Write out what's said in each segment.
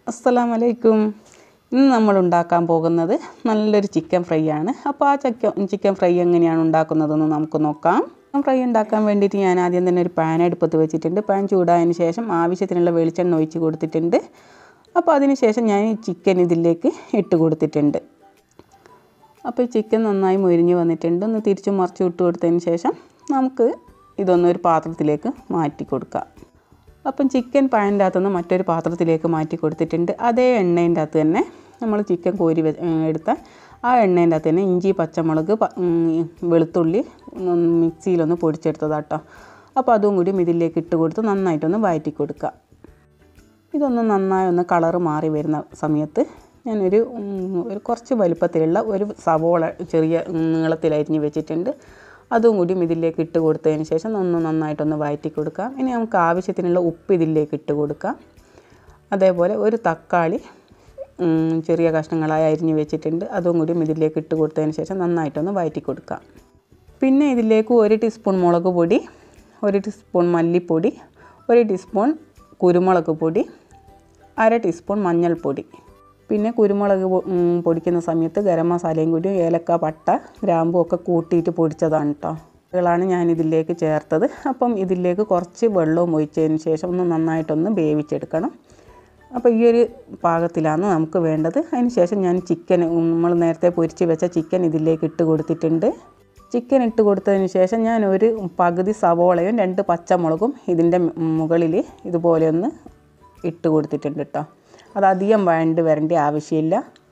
അസ്സലാമു അലൈക്കും ഇന്ന് നമ്മൾ ഉണ്ടാക്കാൻ പോകുന്നത് നല്ലൊരു ചിക്കൻ ഫ്രൈ ആണ് അപ്പോൾ ആ ചിക്കൻ ചിക്കൻ ഫ്രൈ എങ്ങനെയാണ് ഉണ്ടാക്കുന്നതെന്ന് നമുക്ക് നോക്കാം ചിക്കൻ ഫ്രൈ ഉണ്ടാക്കാൻ വേണ്ടിയിട്ട് ഞാൻ ആദ്യം തന്നെ ഒരു പാൻ അടുപ്പത്ത് വെച്ചിട്ടുണ്ട് പാൻ ചൂടായതിന് ശേഷം ആവശ്യത്തിനുള്ള വെളിച്ചെണ്ണ ഒഴിച്ച് കൊടുത്തിട്ടുണ്ട് അപ്പോൾ അതിന് ശേഷം ഞാൻ ഈ ചിക്കൻ ഇതിലേക്ക് ഇട്ട് കൊടുത്തിട്ടുണ്ട് അപ്പോൾ ഈ ചിക്കൻ നന്നായി മൊരിഞ്ഞ് വന്നിട്ടുണ്ട് ഒന്ന് തിരിച്ചു മറിച്ച് ഇട്ട് കൊടുത്തതിന് ശേഷം നമുക്ക് ഇതൊന്ന് ഒരു പാത്രത്തിലേക്ക് മാറ്റി കൊടുക്കാം അപ്പം ചിക്കൻ പാനിൻ്റെ അകത്തുനിന്ന് മറ്റൊരു പാത്രത്തിലേക്ക് മാറ്റി കൊടുത്തിട്ടുണ്ട് അതേ എണ്ണേൻ്റെ അകത്ത് തന്നെ നമ്മൾ ചിക്കൻ കോരി വെ എടുത്ത ആ എണ്ണേൻ്റെ അകത്ത് തന്നെ ഇഞ്ചി പച്ചമുളക് പ- ഉം, വെളുത്തുള്ളി ഒന്ന് മിക്സിയിലൊന്ന് പൊടിച്ചെടുത്തതാട്ടോ അപ്പോൾ അതും കൂടി ഇതിലേക്ക് ഇട്ട് കൊടുത്ത് നന്നായിട്ടൊന്ന് വഴറ്റി കൊടുക്കുക ഇതൊന്ന് നന്നായി ഒന്ന് കളറ് മാറി വരുന്ന സമയത്ത് ഞാനൊരു ഉം, ഒരു കുറച്ച് വലിപ്പത്തിലുള്ള ഒരു സവോള ചെറിയ നീളത്തിൽ അരിഞ്ഞ് വെച്ചിട്ടുണ്ട് അതും കൂടി ഇതിലേക്ക് ഇട്ട് കൊടുത്തതിന് ശേഷം ഒന്ന് നന്നായിട്ടൊന്ന് വഴറ്റി കൊടുക്കാം ഇനി നമുക്ക് ആവശ്യത്തിനുള്ള ഉപ്പ് ഇതിലേക്ക് ഇട്ട് കൊടുക്കാം അതേപോലെ ഒരു തക്കാളി ഉം, ചെറിയ കഷ്ണങ്ങളായി അരിഞ്ഞ് വെച്ചിട്ടുണ്ട് അതും കൂടി ഇതിലേക്ക് ഇട്ട് കൊടുത്തതിന് ശേഷം നന്നായിട്ടൊന്ന് വഴറ്റി കൊടുക്കാം പിന്നെ ഇതിലേക്ക് ഒരു ടീസ്പൂൺ മുളക് പൊടി ഒരു ടീസ്പൂൺ മല്ലിപ്പൊടി ഒരു ടീസ്പൂൺ കുരുമുളക് പൊടി അര ടീസ്പൂൺ മഞ്ഞൾപ്പൊടി പിന്നെ കുരുമുളക് പൊ- ഉം, പൊടിക്കുന്ന സമയത്ത് ഗരം മസാലയും കൂടി ഏലക്ക പട്ട ഗ്രാമ്പും ഒക്കെ കൂട്ടിയിട്ട് പൊടിച്ചതാണ് കേട്ടോ ഇതാണ് ഞാൻ ഇതിലേക്ക് ചേർത്തത് അപ്പം ഇതിലേക്ക് കുറച്ച് വെള്ളവും ഒഴിച്ചതിന് ശേഷം ഒന്ന് നന്നായിട്ടൊന്ന് വേവിച്ചെടുക്കണം അപ്പോൾ ഈ ഒരു പാകത്തിലാണ് നമുക്ക് വേണ്ടത് അതിന് ശേഷം ഞാൻ ചിക്കൻ നമ്മൾ നേരത്തെ പൊരിച്ച് വെച്ച ചിക്കൻ ഇതിലേക്ക് ഇട്ട് കൊടുത്തിട്ടുണ്ട് ചിക്കൻ ഇട്ട് കൊടുത്തതിന് ശേഷം ഞാൻ ഒരു പകുതി സവോളയും രണ്ട് പച്ചമുളകും ഇതിൻ്റെ മുകളിൽ ഇതുപോലെ ഒന്ന് ഇട്ട് കൊടുത്തിട്ടുണ്ട് കേട്ടോ അത് അധികം വഴണ്ട് വരേണ്ട ആവശ്യമില്ല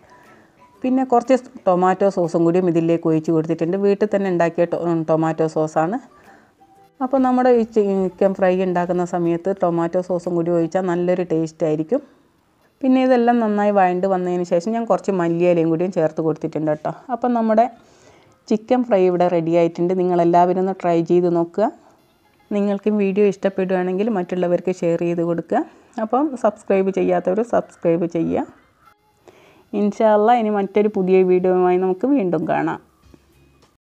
പിന്നെ കുറച്ച് ടൊമാറ്റോ സോസും കൂടിയും ഇതിലേക്ക് ഒഴിച്ച് കൊടുത്തിട്ടുണ്ട് വീട്ടിൽ തന്നെ ഉണ്ടാക്കിയ ടൊ- ടൊമാറ്റോ സോസാണ് അപ്പോൾ നമ്മുടെ ഈ ചിക്കൻ ഫ്രൈ ഉണ്ടാക്കുന്ന സമയത്ത് ടൊമാറ്റോ സോസും കൂടി ഒഴിച്ചാൽ നല്ലൊരു ടേസ്റ്റ് ആയിരിക്കും പിന്നെ ഇതെല്ലാം നന്നായി വഴണ്ട് വന്നതിന് ശേഷം ഞാൻ കുറച്ച് മല്ലിയിലയും കൂടിയും ചേർത്ത് കൊടുത്തിട്ടുണ്ട് കേട്ടോ അപ്പം നമ്മുടെ ചിക്കൻ ഫ്രൈ ഇവിടെ റെഡി ആയിട്ടുണ്ട് നിങ്ങളെല്ലാവരും ഒന്ന് ട്രൈ ചെയ്ത് നോക്കുക നിങ്ങൾക്ക് വീഡിയോ ഇഷ്ടപ്പെടുകയാണെങ്കിൽ മറ്റുള്ളവർക്ക് ഷെയർ ചെയ്ത് കൊടുക്കുക അപ്പം സബ്സ്ക്രൈബ് ചെയ്യാത്തവർ സബ്സ്ക്രൈബ് ചെയ്യുക ഇൻഷാല്ല ഇനി മറ്റൊരു പുതിയ വീഡിയോയുമായി നമുക്ക് വീണ്ടും കാണാം